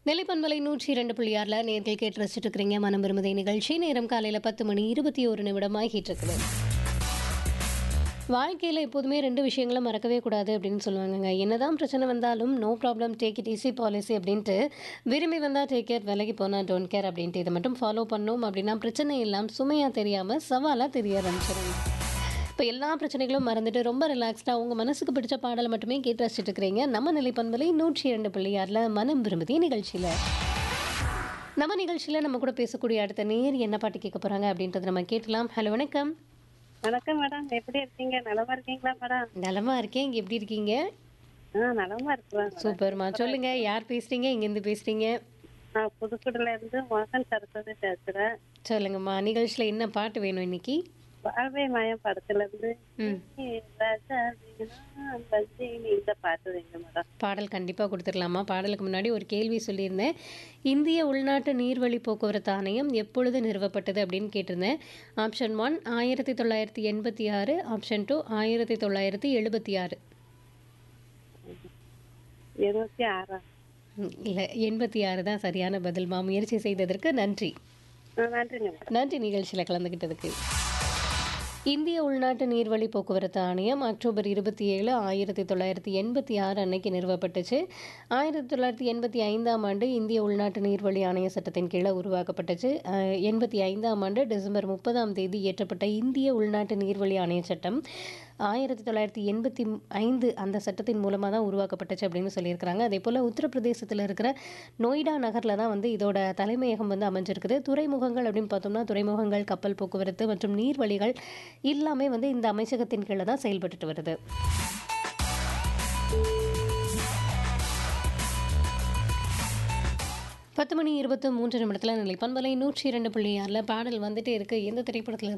நிலைப்பண்பலை நூற்றி இரண்டு புள்ளி ஆறில் நேர்கள் கேட்டு ரசிச்சுட்டு இருக்கிறீங்க மனம் விரும்புதை நிகழ்ச்சி நேரம் காலையில் பத்து மணி இருபத்தி ஒரு நிமிடம் ஆகிட்டு இருக்குது வாழ்க்கையில் எப்போதுமே ரெண்டு விஷயங்களை மறக்கவே கூடாது அப்படின்னு சொல்லுவாங்கங்க என்னதான் பிரச்சனை வந்தாலும் no problem take it easy policy அப்படின்ட்டு விரும்பி வந்தால் டேக் கேர் விலகி போனால் டோன்ட் கேர் அப்படின்ட்டு இதை மட்டும் ஃபாலோ பண்ணோம் அப்படின்னா பிரச்சனை எல்லாம் சுமையாக தெரியாமல் சவாலாக தெரிய ஆரம்பிச்சிடும் இப்போ எல்லா பிரச்சனைகளும் மறந்துட்டு ரொம்ப ரிலாக்ஸ்டாக உங்கள் மனசுக்கு பிடிச்ச பாடலை மட்டுமே கேட்டு ரசிச்சுட்டு இருக்கிறீங்க நம்ம நிலைப்பண்பலை நூற்றி இரண்டு புள்ளி ஆறில் மனம் விரும்புதி நிகழ்ச்சியில் நம்ம நிகழ்ச்சியில் நம்ம கூட பேசக்கூடிய அடுத்த நேர் என்ன பாட்டு கேட்க போகிறாங்க அப்படின்றத நம்ம கேட்கலாம் ஹலோ வணக்கம் வணக்கம் மேடம் எப்படி இருக்கீங்க நலமா இருக்கீங்களா மேடம் நலமா இருக்கேன் இங்கே எப்படி இருக்கீங்க ஆ நலமா இருக்கிறேன் சூப்பர்மா சொல்லுங்க யார் பேசுறீங்க இங்கேருந்து பேசுறீங்க நான் புதுக்குடில இருந்து மோகன் சரஸ்வதி பேசுறேன் சொல்லுங்கம்மா நிகழ்ச்சியில் என்ன பாட்டு வேணும் இன்னைக்கு வாழ்வை மயம் படத்துல இருந்து ம் ராஜா வீணா பஜ்ஜினி இந்த பாட்டு வைங்க மேடம் பாடல் கண்டிப்பாக கொடுத்துடலாமா பாடலுக்கு முன்னாடி ஒரு கேள்வி சொல்லியிருந்தேன் இந்திய உள்நாட்டு நீர்வழி போக்குவரத்து ஆணையம் எப்பொழுது நிறுவப்பட்டது அப்படின்னு கேட்டிருந்தேன் ஆப்ஷன் ஒன் ஆயிரத்தி தொள்ளாயிரத்தி எண்பத்தி ஆறு ஆப்ஷன் டூ ஆயிரத்தி தொள்ளாயிரத்தி எழுபத்தி ஆறு இருபத்தி ஆறாம் இல்லை எண்பத்தி ஆறு தான் சரியான பதில்மா முயற்சி செய்ததற்கு நன்றி ஆ, நன்றிங்க மேடம் நன்றி நிகழ்ச்சியில் கலந்துக்கிட்டதுக்கு இந்திய உள்நாட்டு நீர்வழி போக்குவரத்து ஆணையம் அக்டோபர் இருபத்தி ஏழு ஆயிரத்தி தொள்ளாயிரத்தி எண்பத்தி ஆறு அன்னைக்கு நிறுவப்பட்டுச்சு ஆயிரத்தி தொள்ளாயிரத்தி எண்பத்தி ஐந்தாம் ஆண்டு இந்திய உள்நாட்டு நீர்வழி ஆணைய சட்டத்தின் கீழே உருவாக்கப்பட்டுச்சு அஹ், எண்பத்தி ஐந்தாம் ஆண்டு டிசம்பர் முப்பதாம் தேதி இயற்றப்பட்ட இந்திய உள்நாட்டு நீர்வழி ஆணைய சட்டம் ஆயிரத்தி தொள்ளாயிரத்தி எண்பத்தி ஐந்து அந்த சட்டத்தின் மூலமாக தான் உருவாக்கப்பட்டுச்சு அப்படின்னு சொல்லியிருக்கிறாங்க அதே போல் உத்தரப்பிரதேசத்தில் இருக்கிற நொய்டா நகரில் தான் வந்து இதோட தலைமையகம் வந்து அமைஞ்சிருக்குது துறைமுகங்கள் அப்படின்னு பார்த்தோம்னா துறைமுகங்கள் கப்பல் போக்குவரத்து மற்றும் நீர்வழிகள் எல்லாமே வந்து இந்த அமைச்சகத்தின் கீழே தான் செயல்பட்டுட்டு வருது பத்து மணி இருபத்து மூன்று நிமிடத்தில் நிலை பண்பலை நூற்றி இரண்டு புள்ளி ஆறில் பாடல் வந்துட்டே இருக்கு எந்த திரைப்படத்தில்